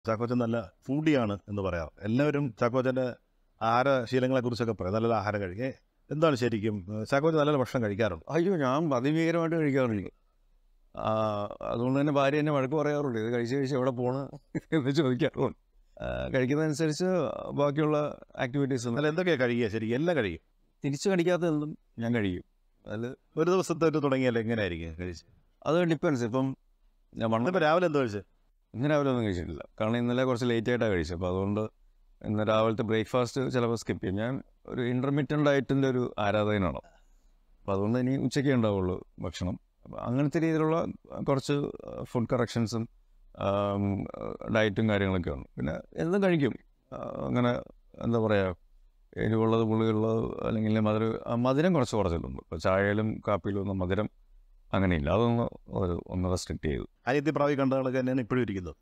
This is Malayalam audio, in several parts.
ചാക്കോച്ചൻ നല്ല ഫുഡിയാണ് എന്ന് പറയാം എല്ലാവരും ചാക്കോച്ചൻ്റെ ആഹാരശീലങ്ങളെ കുറിച്ചൊക്കെ പറയും നല്ല ആഹാരം കഴിക്കുക എന്താണ് ശരിക്കും ചാക്കോച്ചൻ നല്ല ഭക്ഷണം കഴിക്കാറുണ്ട് അയ്യോ ഞാൻ അതിഭീകരമായിട്ട് കഴിക്കാറുണ്ട് ആ, അതുകൊണ്ട് തന്നെ ഭാര്യ എന്നെ വഴക്ക് പറയാറുണ്ട് ഇത് കഴിച്ച് കഴിച്ച് എവിടെ പോണ് എന്ന് ചോദിക്കാറുണ്ട് ആ, കഴിക്കുന്നതനുസരിച്ച് ബാക്കിയുള്ള ആക്ടിവിറ്റീസ് അല്ല എന്തൊക്കെയാണ് കഴിയുക ശരിക്കും എല്ലാം കഴിയും തിരിച്ച് കടിക്കാത്ത എന്തും ഞാൻ കഴിക്കും അതിൽ ഒരു ദിവസത്തെ ഒരു തുടങ്ങിയാൽ എങ്ങനെയായിരിക്കും കഴിച്ച് അത് ഡിപ്പെൻസ് ഇപ്പം ഞാൻ വണ്ണം ഇന്നിപ്പോൾ രാവിലെ എന്തോ കഴിച്ച് ഇന്ന് രാവിലെ ഒന്നും കഴിച്ചിട്ടില്ല കാരണം ഇന്നലെ കുറച്ച് ലേറ്റ് ആയിട്ടാണ് കഴിച്ചത് അപ്പോൾ അതുകൊണ്ട് ഇന്ന് രാവിലത്തെ ബ്രേക്ക്ഫാസ്റ്റ് ചിലപ്പോൾ സ്കിപ്പ് ചെയ്യും ഞാൻ ഒരു ഇൻ്റർമീഡിയറ്റ് ഡയറ്റിൻ്റെ ഒരു ആരാധകനാണ് അപ്പോൾ അതുകൊണ്ട് ഇനി ഉച്ചയ്ക്കേ ഉണ്ടാവുള്ളൂ ഭക്ഷണം അപ്പോൾ അങ്ങനത്തെ രീതിയിലുള്ള കുറച്ച് ഫുഡ് കറക്ഷൻസും ഡയറ്റും കാര്യങ്ങളൊക്കെ ഉണ്ട് പിന്നെ എന്തും കഴിക്കും ആ, അങ്ങനെ എന്താ പറയുക എരിവുള്ളത് പുളിയുള്ളത് അല്ലെങ്കിൽ മധുരം ആ, മധുരം കുറച്ച് കുറച്ചിട്ടുണ്ട് ഇപ്പോൾ ചായയിലും കാപ്പിയിലും ഒന്നും മധുരം അങ്ങനെയില്ല അതൊന്ന് ഒരു ഒന്ന് റെസ്ട്രിക്റ്റ് ചെയ്തു അനിയത്തി പ്രാവി കണ്ടകളൊക്കെ തന്നെയാണ് ഇപ്പോഴും ഇരിക്കുന്നത്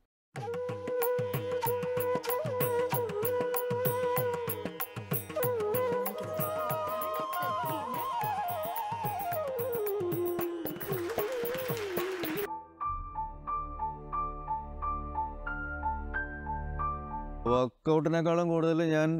വർക്കൗട്ടിനേക്കാളും കൂടുതൽ ഞാൻ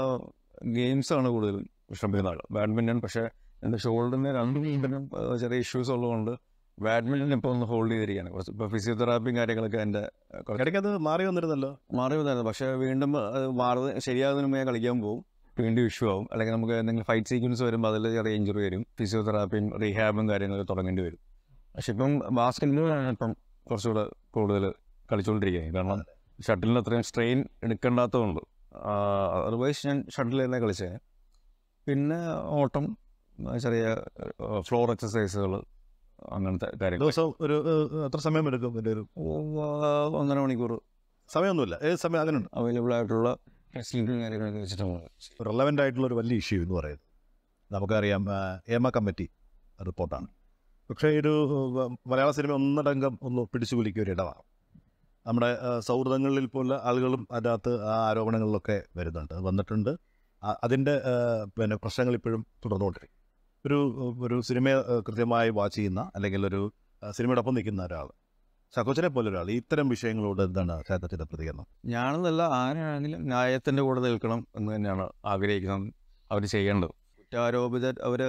ഗെയിംസാണ് കൂടുതലും ഇഷ്ടപ്പെടുന്ന ആൾ ബാഡ്മിൻ്റൺ പക്ഷേ എൻ്റെ ഷോൾഡറിന് രണ്ട് വീണ്ടിനും ചെറിയ ഇഷ്യൂസ് ഉള്ളതുകൊണ്ട് ബാഡ്മിൻ്റൺ ഇപ്പോൾ ഒന്ന് ഹോൾഡ് ചെയ്തിരിക്കുകയാണ് കുറച്ച് ഇപ്പോൾ ഫിസിയോതെറാപ്പിയും കാര്യങ്ങളൊക്കെ എൻ്റെ ആ, കുറച്ച് ഇടയ്ക്കത് മാറി വന്നിരുന്നല്ലോ മാറി വന്നായിരുന്നു പക്ഷേ വീണ്ടും അത് മാറുന്ന ശരിയാകുന്നതിന് മുമ്പ് ഞാൻ കളിക്കാൻ പോകും വീണ്ടും ഇഷ്യൂ ആവും അല്ലെങ്കിൽ നമുക്ക് എന്തെങ്കിലും ഫൈറ്റ് സീക്വൻസ് വരുമ്പോൾ അതിൽ ചെറിയ ഇഞ്ചുറി വരും ഫിസിയോതെറാപ്പിയും റീഹാബും കാര്യങ്ങളൊക്കെ തുടങ്ങേണ്ടി വരും പക്ഷെ ഇപ്പം ബാസ്കറ്റിലാണ് ഇപ്പം കുറച്ചുകൂടെ കൂടുതൽ കളിച്ചുകൊണ്ടിരിക്കുന്നത് കാരണം ഷട്ടിലിന് അത്രയും സ്ട്രെയിൻ എടുക്കേണ്ടാത്തതുകൊണ്ട് അതർവൈസ് ഞാൻ ഷട്ടിൽ തന്നെ കളിച്ചേ പിന്നെ ഓട്ടം ആ, ചെറിയ ഫ്ലോർ എക്സസൈസുകൾ അങ്ങനത്തെ കാര്യങ്ങൾ ദിവസം ഒരു ഏഹ്, എത്ര സമയം എടുക്കും ഇതിൻ്റെ ഒരു ഒന്നര മണിക്കൂർ സമയമൊന്നുമില്ല ഏത് സമയം അതിനുണ്ട് അവൈലബിൾ ആയിട്ടുള്ള ഫെസിലിറ്റിയും കാര്യങ്ങളൊക്കെ വെച്ചിട്ടാണ് റിലവൻ്റ് ആയിട്ടുള്ള ഒരു വലിയ ഇഷ്യൂ എന്ന് പറയുന്നത് നമുക്കറിയാം ആ, ഏമ കമ്മിറ്റി റിപ്പോർട്ടാണ് പക്ഷേ ഒരു ആ, മലയാള സിനിമ ഒന്നടങ്കം ഒന്ന് പിടിച്ചു കുലിക്കിയ ഒരു ഇടമാണ് നമ്മുടെ ആ, സൗഹൃദങ്ങളിൽ പോലുള്ള ആളുകളും അതിനകത്ത് ആ ആരോപണങ്ങളിലൊക്കെ വരുന്നുണ്ട് വന്നിട്ടുണ്ട് ആ- അതിൻ്റെ ആ, പിന്നെ പ്രശ്നങ്ങൾ ഇപ്പോഴും തുടർന്നുകൊണ്ടിരിക്കും ഒരു ഒരു സിനിമയെ ആ, കൃത്യമായി വാച്ച് ചെയ്യുന്ന അല്ലെങ്കിൽ ഒരു ആ, സിനിമയോടൊപ്പം നിൽക്കുന്ന ഒരാൾ ചക്കോച്ചനെ പോലെ ഒരാൾ ഇത്തരം വിഷയങ്ങളോട് എന്താണ് ചേട്ടത്തിൻ്റെ പ്രതികരണം ഞാനെന്നല്ല ആരാണെങ്കിലും ന്യായത്തിൻ്റെ കൂടെ നിൽക്കണം എന്ന് തന്നെയാണ് ആഗ്രഹിക്കുന്നത് അവർ ചെയ്യേണ്ടത് കുറ്റാരോപിത അവർ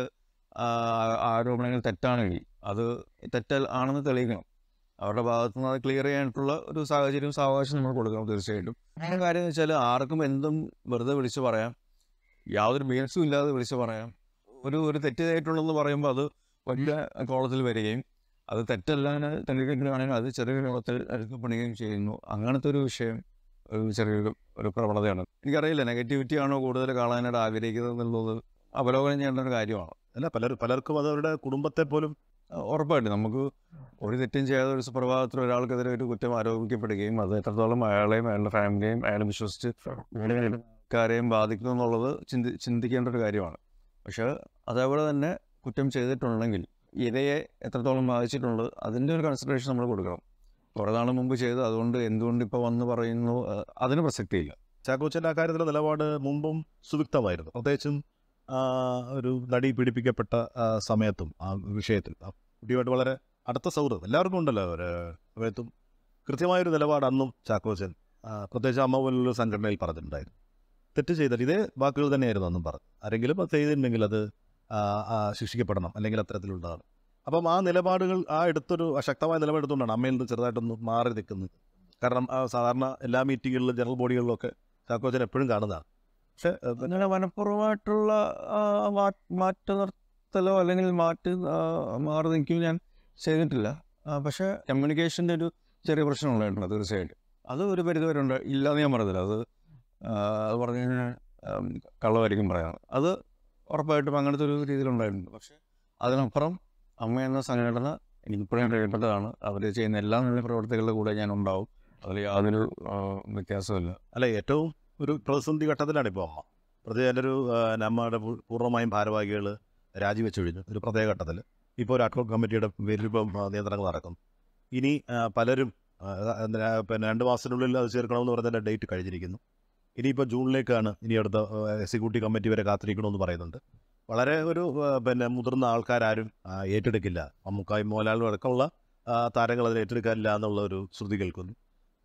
ആരോപണങ്ങൾ തെറ്റാണെങ്കിൽ അത് തെറ്റൽ ആണെന്ന് തെളിയിക്കണം അവരുടെ ഭാഗത്തു നിന്ന് അത് ക്ലിയർ ചെയ്യാനായിട്ടുള്ള ഒരു സാഹചര്യം സാവകാശം നമ്മൾ കൊടുക്കണം തീർച്ചയായിട്ടും അങ്ങനെ കാര്യം എന്ന് വെച്ചാൽ ആർക്കും എന്തും വെറുതെ വിളിച്ച് പറയാം യാതൊരു ബേസും ഇല്ലാതെ വിളിച്ച് പറയാം ഒരു ഒരു തെറ്റായിട്ടുള്ളതെന്ന് പറയുമ്പോൾ അത് വലിയ കോളത്തിൽ വരികയും അത് തെറ്റല്ലാതെ തെളിയിക്കുകയാണെങ്കിൽ അത് ചെറിയ കോളത്തിൽ എടുക്കപ്പെടുകയും ചെയ്യുന്നു അങ്ങനത്തെ ഒരു വിഷയം ഒരു ചെറിയൊരു ഒരു പ്രവണതയാണ് എനിക്കറിയില്ല നെഗറ്റിവിറ്റി ആണോ കൂടുതൽ കാണാനായിട്ട് ആഗ്രഹിക്കുന്നത് എന്നുള്ളത് അവലോകനം ചെയ്യേണ്ട ഒരു കാര്യമാണ് അല്ല പലർ പലർക്കും അത് അവരുടെ കുടുംബത്തെ പോലും അഹ് ഉറപ്പായിട്ടും നമുക്ക് ഒരു തെറ്റും ചെയ്യാതെ ഒരു സുപ്രഭാതത്തിൽ ഒരാൾക്കെതിരെ ഒരു കുറ്റം ആരോപിക്കപ്പെടുകയും അത് എത്രത്തോളം അയാളെയും അയാളുടെ ഫാമിലിയെയും അയാളെ വിശ്വസിച്ച് ആൾക്കാരെയും ബാധിക്കുന്നു എന്നുള്ളത് ചിന്തി ചിന്തിക്കേണ്ട ഒരു കാര്യമാണ് പക്ഷേ അതേപോലെ തന്നെ കുറ്റം ചെയ്തിട്ടുണ്ടെങ്കിൽ ഇരയെ എത്രത്തോളം ബാധിച്ചിട്ടുണ്ട് അതിൻ്റെ ഒരു കൺസിഡറേഷൻ നമ്മൾ കൊടുക്കണം കുറേ നാൾ മുമ്പ് ചെയ്ത് അതുകൊണ്ട് എന്തുകൊണ്ട് ഇപ്പോൾ വന്ന് പറയുന്നു അഹ് അതിന് പ്രസക്തിയില്ല ചാക്കോച്ചൻ്റെ ആ കാര്യത്തിലെ നിലപാട് മുമ്പും സുവിക്തമായിരുന്നു പ്രത്യേകിച്ചും ആ, ഒരു നടി പീഡിപ്പിക്കപ്പെട്ട ആ, സമയത്തും ആ വിഷയത്തിൽ ആ കുട്ടിയുമായിട്ട് വളരെ അടുത്ത സൗഹൃദം എല്ലാവർക്കും ഉണ്ടല്ലോ ഒരു സമയത്തും കൃത്യമായൊരു നിലപാട് അന്നും ചാക്കോച്ചൻ ആ, പ്രത്യേകിച്ച് അമ്മ പോലുള്ള സംഘടനയിൽ പറഞ്ഞിട്ടുണ്ടായിരുന്നു തെറ്റ് ചെയ്താൽ ഇതേ വാക്കുകൾ തന്നെയായിരുന്നു അന്നും പറഞ്ഞു ആരെങ്കിലും അത് ചെയ്തിട്ടുണ്ടെങ്കിൽ അത് ആ, ആ, ശിക്ഷിക്കപ്പെടണം അല്ലെങ്കിൽ അത്തരത്തിലുള്ളതാണ് അപ്പം ആ നിലപാടുകൾ ആ എടുത്തൊരു ആ ശക്തമായ നിലപാടെടുത്തുകൊണ്ടാണ് അമ്മയിൽ നിന്ന് ചെറുതായിട്ടൊന്ന് മാറി നിൽക്കുന്നത് കാരണം ആ, സാധാരണ എല്ലാ മീറ്റിങ്ങുകളിലും ജനറൽ ബോഡികളിലൊക്കെ ചാക്കോച്ചൻ എപ്പോഴും കാണുന്നതാണ് പക്ഷേ ഏഹ്, അങ്ങനെ മനഃപൂർവ്വമായിട്ടുള്ള ആ, മാ- മാറ്റി നിർത്തലോ അല്ലെങ്കിൽ മാറ്റി ആ, മാറി നിൽക്കുകയോ ഞാൻ ചെയ്തിട്ടില്ല ആ, പക്ഷേ കമ്മ്യൂണിക്കേഷൻ്റെ ഒരു ചെറിയ പ്രശ്നം ഉണ്ടായിട്ടുണ്ട് തീർച്ചയായിട്ടും അത് ഒരു പരിധി വരെ ഉണ്ട് ഇല്ലാന്ന് ഞാൻ പറഞ്ഞില്ല അത് ആ, അത് പറഞ്ഞു കഴിഞ്ഞാൽ ഉം, കള്ളമായിരിക്കും പറയാം അത് ഉറപ്പായിട്ടും അങ്ങനത്തെ ഒരു രീതിയിലുണ്ടായിട്ടുണ്ട് പക്ഷേ അതിനപ്പുറം അമ്മ എന്ന സംഘടന എനിക്കിപ്പോഴും പ്രിയപ്പെട്ടതാണ് അവർ ചെയ്യുന്ന എല്ലാ നല്ല പ്രവർത്തികളുടെ കൂടെ ഞാൻ ഉണ്ടാവും അതിൽ യാതൊരു ആ, വ്യത്യാസവുമില്ല അല്ല ഏറ്റവും ഒരു പ്രതിസന്ധി ഘട്ടത്തിലാണ് ഇപ്പോൾ അമ്മ പ്രത്യേക എൻ്റെ ഒരു നമ്മയുടെ പൂർണ്ണമായും ഭാരവാഹികൾ രാജിവെച്ച് കഴിഞ്ഞു ഒരു പ്രത്യേക ഘട്ടത്തിൽ ഇപ്പോൾ ഒരു അഡ്വോട്ട് കമ്മിറ്റിയുടെ പേരിൽ ഇപ്പം ആ, നിയന്ത്രണങ്ങൾ നടക്കുന്നു ഇനി ആ, പലരും ആ, എന്താ, പിന്നെ രണ്ട് മാസത്തിനുള്ളിൽ അത് ചേർക്കണമെന്ന് പറഞ്ഞതിൻ്റെ ഡേറ്റ് കഴിഞ്ഞിരിക്കുന്നു ഇനിയിപ്പോൾ ജൂണിലേക്കാണ് ഇനി അടുത്ത എക്സിക്യൂട്ടീവ് കമ്മിറ്റി വരെ കാത്തിരിക്കണമെന്ന് പറയുന്നുണ്ട് വളരെ ഒരു ആ, പിന്നെ മുതിർന്ന ആൾക്കാരും ആ, ഏറ്റെടുക്കില്ല മമ്മൂക്കായും മോഹൻലാലും അടക്കമുള്ള ആ, താരങ്ങൾ അതിനെ ഏറ്റെടുക്കാനില്ല എന്നുള്ള ഒരു ശ്രുതി കേൾക്കുന്നു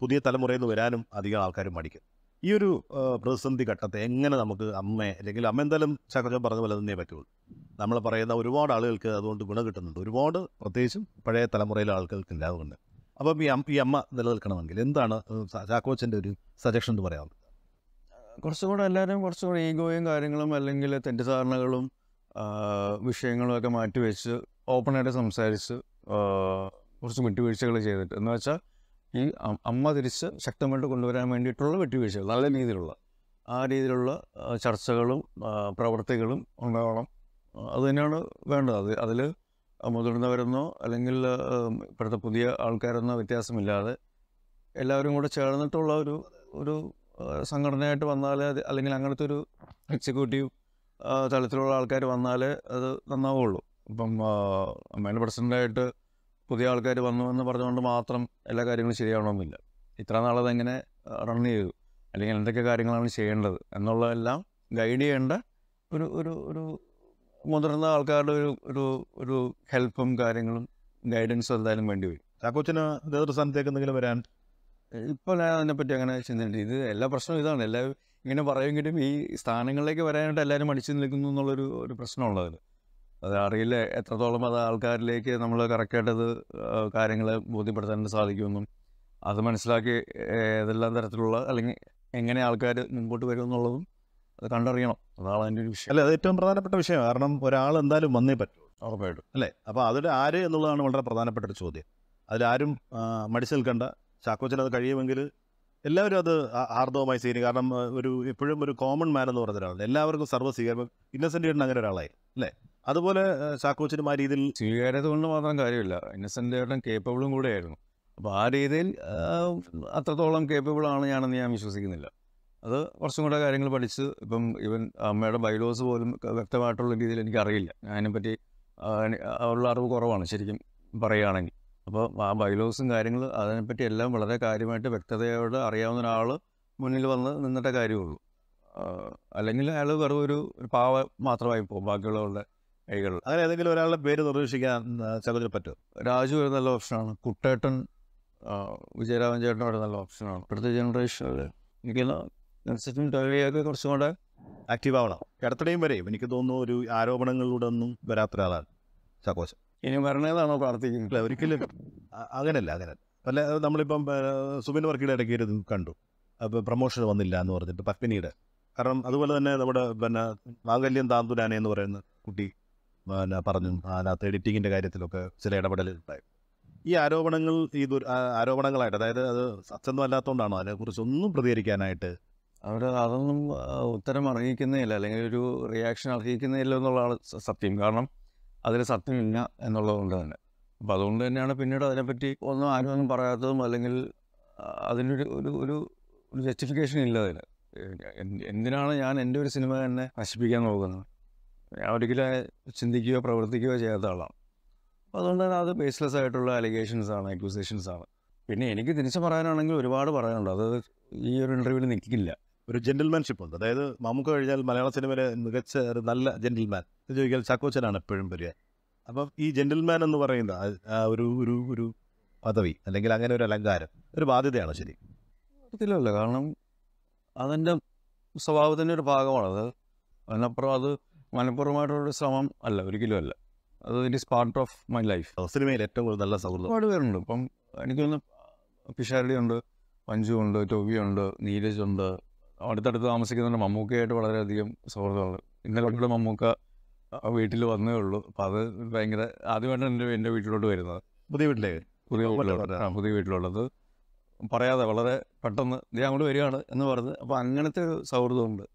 പുതിയ തലമുറയിൽ നിന്ന് വരാനും അധികം ആൾക്കാർ മടിക്കും ഈ ഒരു ആ, പ്രതിസന്ധി ഘട്ടത്തെ എങ്ങനെ നമുക്ക് അമ്മയെ അല്ലെങ്കിൽ അമ്മ എന്തായാലും ചാക്കോച്ചൻ പറഞ്ഞ പോലെ തന്നെ പറ്റുള്ളൂ നമ്മൾ പറയുന്ന ഒരുപാട് ആളുകൾക്ക് അതുകൊണ്ട് ഗുണം കിട്ടുന്നുണ്ട് ഒരുപാട് പ്രത്യേകിച്ചും പഴയ തലമുറയിലെ ആളുകൾക്ക് ഇല്ല അതുകൊണ്ട് അപ്പം ഈ അമ്മ ഈ അമ്മ നിലനിൽക്കണമെങ്കിൽ എന്താണ് ചാ- ചാക്കോച്ചൻ്റെ ഒരു സജഷൻ എന്ന് പറയാം കുറച്ചും കൂടെ എല്ലാവരും കുറച്ചും കൂടെ ഈഗോയും കാര്യങ്ങളും അല്ലെങ്കിൽ തെറ്റിദ്ധാരണകളും ആ, വിഷയങ്ങളും ഒക്കെ മാറ്റിവെച്ച് ഓപ്പണായിട്ട് സംസാരിച്ച് ആ, കുറച്ച് വിട്ടുവീഴ്ചകൾ ചെയ്തിട്ട് എന്ന് വെച്ചാൽ ഈ അ- അമ്മ തിരിച്ച് ശക്തമായിട്ട് കൊണ്ടുവരാൻ വേണ്ടിയിട്ടുള്ള വിട്ടുവീഴ്ചകൾ നല്ല രീതിയിലുള്ള ആ രീതിയിലുള്ള ആ, ചർച്ചകളും ആ, പ്രവർത്തികളും ഉണ്ടാവണം ആ, അത് തന്നെയാണ് വേണ്ടത് അത് അതിൽ മുതിർന്നവരെന്നോ അല്ലെങ്കിൽ ആ, ഇപ്പോഴത്തെ പുതിയ ആൾക്കാരെന്നോ വ്യത്യാസമില്ലാതെ എല്ലാവരും കൂടെ ചേർന്നിട്ടുള്ള ഒരു ഒരു ആ, സംഘടനയായിട്ട് വന്നാൽ അല്ലെങ്കിൽ അങ്ങനത്തെ ഒരു എക്സിക്യൂട്ടീവ് ആ, തലത്തിലുള്ള ആൾക്കാർ വന്നാലേ അത് നന്നാവുള്ളൂ ഇപ്പം ആ, അമ്മേൻ്റെ പ്രസിഡൻ്റായിട്ട് പുതിയ ആൾക്കാർ വന്നു എന്ന് പറഞ്ഞുകൊണ്ട് മാത്രം എല്ലാ കാര്യങ്ങളും ശരിയാവണമെന്നില്ല ഇത്ര നാളത് എങ്ങനെ റൺ ചെയ്തു അല്ലെങ്കിൽ എന്തൊക്കെ കാര്യങ്ങളാണ് ചെയ്യേണ്ടത് എന്നുള്ളതെല്ലാം ഗൈഡ് ചെയ്യേണ്ട ഒരു ഒരു ഒരു മുതിർന്ന ആൾക്കാരുടെ ഒരു ഒരു ഒരു ഹെൽപ്പും കാര്യങ്ങളും ഗൈഡൻസും എന്തായാലും വേണ്ടി വരും ചാക്കോച്ചന് നേതൃസ്ഥാനത്തേക്ക് എന്തെങ്കിലും വരാൻ ഇപ്പോൾ ഞാൻ അതിനെപ്പറ്റി അങ്ങനെ ചിന്തിച്ചിട്ട് ഇത് എല്ലാ പ്രശ്നവും ഇതാണ് എല്ലാവരും ഇങ്ങനെ പറയുമെങ്കിലും ഈ സ്ഥാനങ്ങളിലേക്ക് വരാനായിട്ട് എല്ലാവരും മടിച്ചു നിൽക്കുന്നു എന്നുള്ളൊരു ഒരു പ്രശ്നമുള്ളത് അത് അറിയില്ല എത്രത്തോളം അത് ആൾക്കാരിലേക്ക് നമ്മൾ കറക്റ്റായിട്ട് അത് കാര്യങ്ങൾ ബോധ്യപ്പെടുത്താൻ സാധിക്കുമെന്നും അത് മനസ്സിലാക്കി ഏഹ്, ഏതെല്ലാം തരത്തിലുള്ള അല്ലെങ്കിൽ എങ്ങനെ ആൾക്കാർ മുമ്പോട്ട് വരുമെന്നുള്ളതും അത് കണ്ടറിയണം അതാണ് അതിൻ്റെ ഒരു വിഷയം അല്ല അത് ഏറ്റവും പ്രധാനപ്പെട്ട വിഷയം കാരണം ഒരാൾ എന്തായാലും വന്നേ പറ്റൂ ഉറപ്പായിട്ടും അല്ലേ അപ്പോൾ അതിൽ ആര് എന്നുള്ളതാണ് വളരെ പ്രധാനപ്പെട്ട ഒരു ചോദ്യം അതിലാരും ആ, മടിച്ചു നിൽക്കേണ്ട ചാക്കോച്ചൻ അത് കഴിയുമെങ്കിൽ എല്ലാവരും അത് ആ- ആർദ്രവമായി സ്വീകരിക്കും കാരണം ആ, ഒരു എപ്പോഴും ഒരു കോമൺ മാൻ എന്ന് പറഞ്ഞ ഒരാളുണ്ട് എല്ലാവർക്കും സർവ്വ സ്വീകാരം ഇന്നസെൻ്റ് ചേട്ടൻ അങ്ങനെ ഒരാളായി അല്ലേ അതുപോലെ ആ, ചാക്കോച്ചനും ആ രീതിയിൽ സ്വീകാര്യത കൊണ്ട് മാത്രം കാര്യമില്ല ഇന്നസെൻ്റ് ഏട്ടൻ കേപ്പബിളും കൂടെയായിരുന്നു അപ്പോൾ ആ രീതിയിൽ ആ, അത്രത്തോളം കേപ്പബിൾ ആണ് ഞാനെന്ന് ഞാൻ വിശ്വസിക്കുന്നില്ല അത് കുറച്ചും കൂടെ കാര്യങ്ങൾ പഠിച്ച് ഇപ്പം ഇവൻ അമ്മയുടെ ബൈലോസ് പോലും ക- വ്യക്തമായിട്ടുള്ള രീതിയിൽ എനിക്കറിയില്ല അതിനെപ്പറ്റി ആ, എനി- ആ, ഉള്ള അറിവ് കുറവാണ് ശരിക്കും പറയുകയാണെങ്കിൽ അപ്പോൾ ആ ബൈലോസും കാര്യങ്ങൾ അതിനെപ്പറ്റി എല്ലാം വളരെ കാര്യമായിട്ട് വ്യക്തതയോടെ അറിയാവുന്ന ഒരാൾ മുന്നിൽ വന്ന് നിന്നിട്ടേ കാര്യമുള്ളൂ ആ, അല്ലെങ്കിൽ അയാൾ വെറും ഒരു ഒരു പാവ മാത്രമായി പോകും ബാക്കിയുള്ളവരുടെ കൈകളിൽ അങ്ങനെ ഏതെങ്കിലും ഒരാളുടെ പേര് നിർദ്ദേശിക്കാൻ ആ, ചാക്കോച്ചന് പറ്റുമോ രാജു ഒരു നല്ല ഓപ്ഷനാണ് കുട്ടേട്ടൻ ആ, വിജയരാമൻ ചേട്ടൻ ഒരു നല്ല ഓപ്ഷനാണ് ഇപ്പോഴത്തെ ജനറേഷനിൽ എനിക്ക് നെൽസറ്റും ടോവിയൊക്കെ കുറച്ചും കൂടെ ആക്റ്റീവ് ആവണം കിടത്തടയും വരെയും എനിക്ക് തോന്നുന്നു ഒരു ആരോപണങ്ങളിലൂടെ ഒന്നും വരാത്ത ഒരാളാണ് ചാക്കോച്ചൻ ഇനി വരണേതാണോ പ്രാർത്ഥിക്കുന്നത് അല്ല ഒരിക്കലും അ- അങ്ങനെയല്ല അങ്ങനെ അല്ല നമ്മളിപ്പം ആ, സുബിൻ വർക്കിയുടെ ഇടയ്ക്ക് ഒരു ഇത് കണ്ടു അപ്പോൾ പ്രൊമോഷൻ വന്നില്ല എന്ന് പറഞ്ഞിട്ട് പത്മിനിയുടെ കാരണം അതുപോലെ തന്നെ നമ്മുടെ പിന്നെ മാംഗല്യം താന്തുനാനെ എന്ന് പറയുന്ന കുട്ടി പിന്നെ പറഞ്ഞു അതിനകത്ത് എഡിറ്റിങ്ങിൻ്റെ കാര്യത്തിലൊക്കെ ചില ഇടപെടലുകൾ ഉണ്ടായി ഈ ആരോപണങ്ങൾ ഈ ദുർ ആ, ആരോപണങ്ങളായിട്ട് അതായത് അത് സത്യമൊന്നും അല്ലാത്തതുകൊണ്ടാണോ അതിനെക്കുറിച്ച് ഒന്നും പ്രതികരിക്കാനായിട്ട് അവർ അതൊന്നും ആ, ഉത്തരം അർഹിക്കുന്നേയില്ല അല്ലെങ്കിൽ ഒരു റിയാക്ഷൻ അർഹിക്കുന്നേയില്ല എന്നുള്ളതാണ് സ- സത്യം കാരണം അതിൽ സത്യമില്ല എന്നുള്ളത് കൊണ്ട് തന്നെ അപ്പോൾ അതുകൊണ്ട് തന്നെയാണ് പിന്നീട് അതിനെപ്പറ്റി ഒന്നും ആരും ഒന്നും പറയാത്തതും അല്ലെങ്കിൽ ആ, അതിനൊരു ഒരു ഒരു ഒരു ജസ്റ്റിഫിക്കേഷൻ ഇല്ല അതിന് എന്ത്- എന്തിനാണ് ഞാൻ എൻ്റെ ഒരു സിനിമ തന്നെ നശിപ്പിക്കാൻ നോക്കുന്നത് ഞാൻ ഒരിക്കലും ചിന്തിക്കുകയോ പ്രവർത്തിക്കുകയോ ചെയ്യാത്ത ആളാണ് അപ്പോൾ അതുകൊണ്ട് തന്നെ അത് ബേസ്ലെസ് ആയിട്ടുള്ള അലിഗേഷൻസ് ആണ് അക്യൂസേഷൻസ് ആണ് പിന്നെ എനിക്ക് തിരിച്ച് പറയാനാണെങ്കിൽ ഒരുപാട് പറയാനുണ്ട് അത് ഈ ഒരു ഇൻ്റർവ്യൂവിൽ നിൽക്കില്ല ഒരു ജെന്റിൽമാൻഷിപ്പ് ഉണ്ട് അതായത് നമുക്ക് കഴിഞ്ഞാൽ മലയാള സിനിമയിലെ മികച്ച ഒരു നല്ല ജെന്റിൽമാൻ എന്ന് ചോദിച്ചാൽ ചാക്കോച്ചനാണ് എപ്പോഴും വരിക അപ്പം ഈ ജെന്റിൽമാൻ എന്ന് പറയുന്ന ആ- ആ ഒരു ഒരു ഒരു പദവി അല്ലെങ്കിൽ അങ്ങനെ ഒരു അലങ്കാരം ഒരു ബാധ്യതയാണ് ശരി ഒരിക്കലുമല്ല കാരണം അതെൻ്റെ സ്വഭാവത്തിൻ്റെ ഒരു ഭാഗമാണ് അത് അതിനപ്പുറം അത് മനഃപൂർവ്വമായിട്ടുള്ളൊരു ശ്രമം അല്ല ഒരിക്കലും അല്ല അത് it is part of my life സിനിമയിൽ ഏറ്റവും കൂടുതൽ നല്ല സൗഹൃദം ഒരുപാട് പേരുണ്ട് ഇപ്പം എനിക്കൊന്ന് പിഷാരടി ഉണ്ട് മഞ്ജു ഉണ്ട് ടോബി ഉണ്ട് നീരജ് ഉണ്ട് അടുത്തടുത്ത് താമസിക്കുന്നുണ്ട് മമ്മൂക്കയായിട്ട് വളരെയധികം സൗഹൃദമാണ് ഇന്നലെ കൂടെ മമ്മൂക്ക വീട്ടിൽ വന്നേ ഉള്ളൂ അപ്പോൾ അത് ഭയങ്കര ആദ്യമായിട്ടാണ് എൻ്റെ എൻ്റെ വീട്ടിലോട്ട് വരുന്നത് പുതിയ വീട്ടിലേക്ക് പുതിയ ആ, വീട്ടിലോട്ട് വളരെ. ആ പുതിയ വീട്ടിലുള്ളത് പറയാതെ വളരെ പെട്ടെന്ന് ഇത് അങ്ങോട്ട് വരികയാണ് എന്ന് പറഞ്ഞ് അപ്പോൾ അങ്ങനത്തെ ഒരു സൗഹൃദമുണ്ട്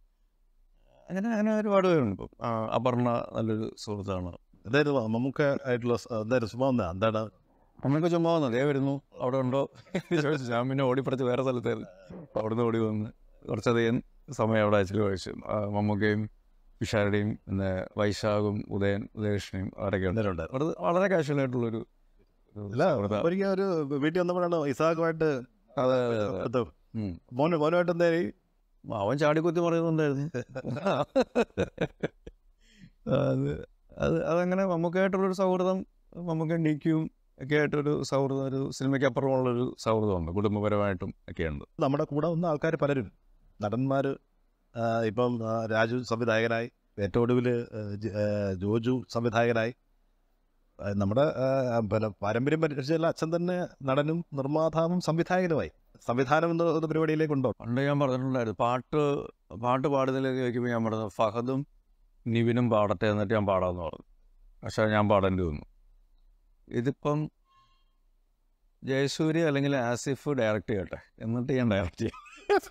അങ്ങനെ അങ്ങനെ ഒരുപാട് പേരുണ്ട് ഇപ്പം ആ, അപർണ നല്ലൊരു സുഹൃത്താണ് അതായത് നമുക്ക് ആയിട്ടുള്ള സ- എന്തായാലും സുഖം എന്താ എന്താണ് അമ്മയൊക്കെ ചുമ്മാ വന്നു അതേ വരുന്നു അവിടെ ഉണ്ടോ എന്ന് ചോദിച്ചു ഞാൻ പിന്നെ ഓടിപ്പറച്ച് വേറെ സ്ഥലത്തായിരുന്നു അപ്പോൾ അവിടുന്ന് ഓടി വന്ന് കുറച്ചധികം സമയം അവിടെ അയച്ചിൽ കഴിച്ചു ആ, മമ്മൂക്കയും പിഷാരുടെയും പിന്നെ വൈശാഖും ഉദയൻ ഉദയകൃഷ്ണയും അവരൊക്കെ ഉണ്ട് എന്തെങ്കിലും ഉണ്ട് അവിടെ വളരെ കാഷ്വൽ ആയിട്ടുള്ളൊരു ഒരു അല്ല സൗഹൃദം. ഒരിക്കൽ ഒരു വീട്ടിൽ വന്നപ്പോഴാണ് ഇസാഖുമായിട്ട് അതെ അതെ അതെ ഇത് ഉം. മോന് മോനുമായിട്ട് എന്തായാലും അവൻ ചാടിക്കുത്തി പറയുന്നുണ്ടായിരുന്നു അത് അത് അതങ്ങനെ മമ്മൂക്കായിട്ടുള്ളൊരു സൗഹൃദം മമ്മൂക്ക ഡിക്കും ഒക്കെ ആയിട്ടൊരു സൗഹൃദം ഒരു സിനിമയ്ക്ക് അപ്പുറമുള്ളൊരു സൗഹൃദമുണ്ട് കുടുംബപരമായിട്ടും ഒക്കെയുണ്ട് നമ്മുടെ കൂടെ വന്ന ആൾക്കാർ പലരും നടന്മാർ ഇപ്പം ആ, രാജു സംവിധായകനായി ഏറ്റവും ഒടുവിൽ ജോജു സംവിധായകനായി ആ, നമ്മുടെ ആ, പിന്നെ പാരമ്പര്യം പരിരക്ഷിച്ചുള്ള അച്ഛൻ തന്നെ നടനും നിർമ്മാതാവും സംവിധായകനുമായി സംവിധാനം എന്ന ഒരു പരിപാടിയിലേക്ക് ഉണ്ടോ പണ്ട് ഞാൻ പറഞ്ഞിട്ടുണ്ടായിരുന്നു പാട്ട് പാട്ട് പാടുന്നതിലേക്ക് ചോദിക്കുമ്പോൾ ഞാൻ പറഞ്ഞത് ഫഹദും നിവിനും പാടട്ടെ എന്നിട്ട് ഞാൻ പാടാമെന്ന് പറഞ്ഞു പക്ഷേ ഞാൻ പാടേണ്ടി വന്നു ഇതിപ്പം ജയസൂര്യ അല്ലെങ്കിൽ ആസിഫ് ഡയറക്റ്റ് ചെയ്യട്ടെ എന്നിട്ട് ഞാൻ ഡയറക്റ്റ് ചെയ്യും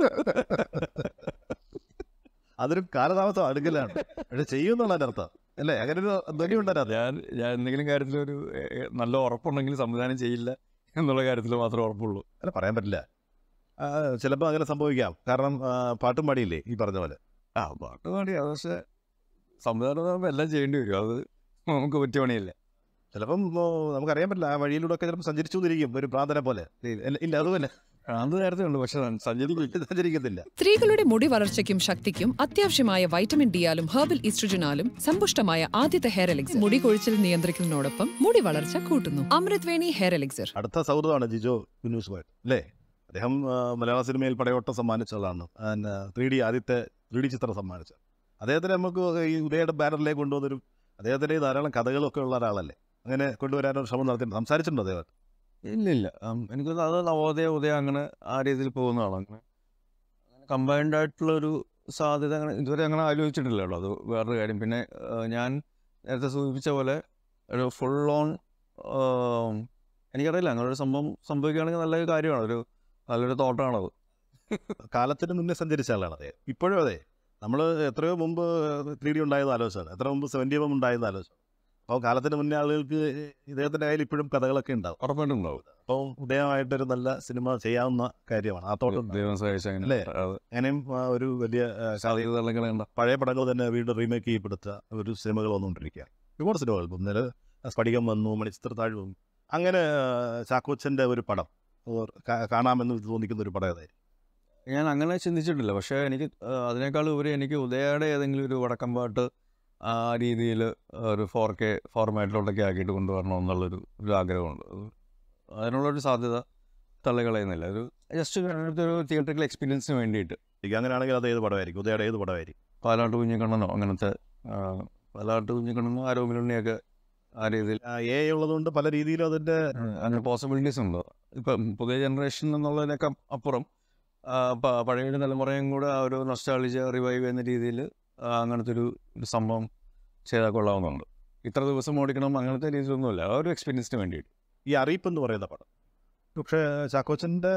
അതൊരു കാലതാമസം അടുക്കലാണ് പക്ഷെ ചെയ്യുമെന്നുള്ളതിൻ്റെ അർത്ഥം അല്ലേ അങ്ങനെ ഒരു ധ്വനി ഉണ്ടതിനകത്ത് ഞാൻ ഞാൻ എന്തെങ്കിലും കാര്യത്തിലൊരു ഏ, ഏ, നല്ല ഉറപ്പുണ്ടെങ്കിൽ സംവിധാനം ചെയ്യില്ല എന്നുള്ള കാര്യത്തിൽ മാത്രമേ ഉറപ്പുള്ളൂ അല്ല പറയാൻ പറ്റില്ല ചിലപ്പോൾ അങ്ങനെ സംഭവിക്കാം കാരണം ആ, പാട്ടും പാടിയില്ലേ ഈ പറഞ്ഞ പോലെ ആ പാട്ട് പാടി അത് പക്ഷേ സംവിധാനം ആകുമ്പോൾ എല്ലാം ചെയ്യേണ്ടി വരും അത് നമുക്ക് പറ്റിയ പണിയല്ല ചിലപ്പം ഓ, നമുക്കറിയാൻ പറ്റില്ല ആ വഴിയിലൂടെ ഒക്കെ ചിലപ്പോൾ സഞ്ചരിച്ചു എന്നിരിക്കും ഒരു പ്രാന്തനെ പോലെ ഇല്ല- ഇല്ല അതുമല്ല അത് നേരത്തെ ഉണ്ട് പക്ഷെ സഞ്ചരിക്കില്ല സഞ്ചരിക്കത്തില്ല സ്ത്രീകളുടെ മുടി വളർച്ചയ്ക്കും ശക്തിക്കും അത്യാവശ്യമായ വൈറ്റമിൻ ഡിയാലും ഹെർബൽ ഈസ്ട്രജനാലും സമ്പുഷ്ടമായ ആദ്യത്തെ ഹെയർ എലിക്സർ മുടി കൊഴിച്ചിൽ നിയന്ത്രിക്കുന്നതിനോടൊപ്പം മുടി വളർച്ച കൂട്ടുന്നു അമൃത് വേണി ഹെയർ എലിക്സർ അടുത്ത സൗഹൃദമാണ് ജിജോ കുഞ്ഞൂസുമായിട്ട് അല്ലേ അദ്ദേഹം ആ, മലയാള സിനിമയിൽ പടയോട്ടം സമ്മാനിച്ചതാണ് ത്രീ ഡി ആദ്യത്തെ ത്രീ ഡി ചിത്രം സമ്മാനിച്ചത് അദ്ദേഹത്തിന് നമുക്ക് ഈ ഉദയയുടെ ബാനറിലേക്ക് കൊണ്ടുവന്നൊരു അദ്ദേഹത്തിന് ഈ ധാരാളം കഥകളൊക്കെ ഉള്ള ഒരാളല്ലേ അങ്ങനെ കൊണ്ടുവരാനൊരു ശ്രമം നടത്തി സംസാരിച്ചിട്ടുണ്ടോ അദ്ദേഹം ഇല്ല ഇല്ല ഉം, എനിക്ക് തോന്നുന്നു അത് നവോദയ ഉദയം അങ്ങനെ ആ രീതിയിൽ പോകുന്നതാണ് അങ്ങനെ കമ്പൈൻഡ് ആയിട്ടുള്ളൊരു സാധ്യത അങ്ങനെ ഇതുവരെ അങ്ങനെ ആലോചിച്ചിട്ടില്ല കേട്ടോ അത് വേറൊരു കാര്യം പിന്നെ ആ, ഞാൻ നേരത്തെ സൂചിപ്പിച്ച പോലെ ഒരു ഫുൾ ഓൺ എനിക്കറിയില്ല അങ്ങനെ ഒരു സംഭവം സംഭവിക്കുകയാണെങ്കിൽ നല്ലൊരു കാര്യമാണ് ഒരു നല്ലൊരു തോട്ടാണത് കാലത്തിന് മുന്നേ സഞ്ചരിച്ച ആളാണ് അദ്ദേഹം ഇപ്പോഴും അതെ നമ്മൾ എത്രയോ മുമ്പ് ത്രീ ഡി ഉണ്ടായെന്ന് ആലോചിച്ചാണ് എത്ര മുമ്പ് സെവൻറ്റി എം ഉണ്ടായെന്ന് ആലോചിച്ചു അപ്പോൾ കാലത്തിന് മുന്നേ ആളുകൾക്ക് ഇദ്ദേഹത്തിൻ്റെ കയ്യിൽ ഇപ്പോഴും കഥകളൊക്കെ ഉണ്ടാവും ഉറപ്പായിട്ടും ഉണ്ടാവും അപ്പോൾ ഉദയമായിട്ടൊരു നല്ല സിനിമ ചെയ്യാവുന്ന കാര്യമാണ് ആ തോട്ടം ദൈവം സഹായിച്ച അങ്ങനെ അല്ലേ? അത് അങ്ങനെയും ആ, ഒരു വലിയ ആ, സാധ്യത തള്ളങ്ങളേണ്ട പഴയ പടങ്ങൾ തന്നെ വീണ്ടും റീമേക്ക് ചെയ്യപ്പെടുത്ത ഒരു സിനിമകൾ വന്നുകൊണ്ടിരിക്കുക ഒരുപാട് സിനിമകൾ ഇപ്പം ഇന്നലെ സ്ഫടികം വന്നു മണിച്ചിത്രത്താഴ് വന്നു അങ്ങനെ ആ, ചാക്കോച്ചൻ്റെ ഒരു പടം ഓർ കാ- കാണാമെന്ന് തോന്നിക്കുന്ന ഒരു പടം അതായിരുന്നു ഞാൻ അങ്ങനെ ചിന്തിച്ചിട്ടില്ല പക്ഷേ എനിക്ക് ആ, അതിനേക്കാൾ ഉപരി എനിക്ക് ഉദയയുടെ ഏതെങ്കിലും ഒരു വടക്കം പാട്ട് ആ രീതിയിൽ ഒരു ഫോർ കെ ഫോർമാറ്റിലോട്ടൊക്കെ ആക്കിയിട്ട് കൊണ്ടുവരണം എന്നുള്ളൊരു ഒരു ആഗ്രഹമുണ്ട് അത് അതിനുള്ളൊരു സാധ്യത തള്ളിക്കളയുന്നില്ല ഒരു ജസ്റ്റ് അങ്ങനത്തെ ഒരു തിയേറ്ററിക്കൽ എക്സ്പീരിയൻസിന് വേണ്ടിയിട്ട് എനിക്ക് അങ്ങനെയാണെങ്കിൽ അത് ഏത് പടമായിരിക്കും ഉദയയുടെ ഏത് പടമായിരിക്കും പാലാട്ട് കുഞ്ഞിക്കണ്ണനോ അങ്ങനത്തെ ആ, പാലാട്ട് കുഞ്ഞിക്കണ്ണനോ ആരോഗ്യലുണ്ണിയൊക്കെ ആ രീതിയിൽ എ ഉള്ളതുകൊണ്ട് പല രീതിയിലും അതിൻ്റെ അങ്ങനെ പോസിബിലിറ്റീസ് ഉണ്ട് ഇപ്പം പുതിയ ജനറേഷൻ എന്നുള്ളതിനൊക്കെ അപ്പുറം ആ, പ- പഴയ ഒരു തലമുറയും കൂടെ ആ ഒരു നൊസ്റ്റാളിജ റിവൈവ് ചെയ്യുന്ന രീതിയിൽ അങ്ങനത്തെ ഒരു ഒരു സംഭവം ചെയ്താൽ കൊള്ളാവുന്നുണ്ട് ഇത്ര ദിവസം ഓടിക്കണം അങ്ങനത്തെ രീതിയിലൊന്നുമില്ല ആ ഒരു എക്സ്പീരിയൻസിന് വേണ്ടിയിട്ട് ഈ അറിയിപ്പ് എന്ന് പറയുന്ന പടം പക്ഷേ ചാക്കോച്ചൻ്റെ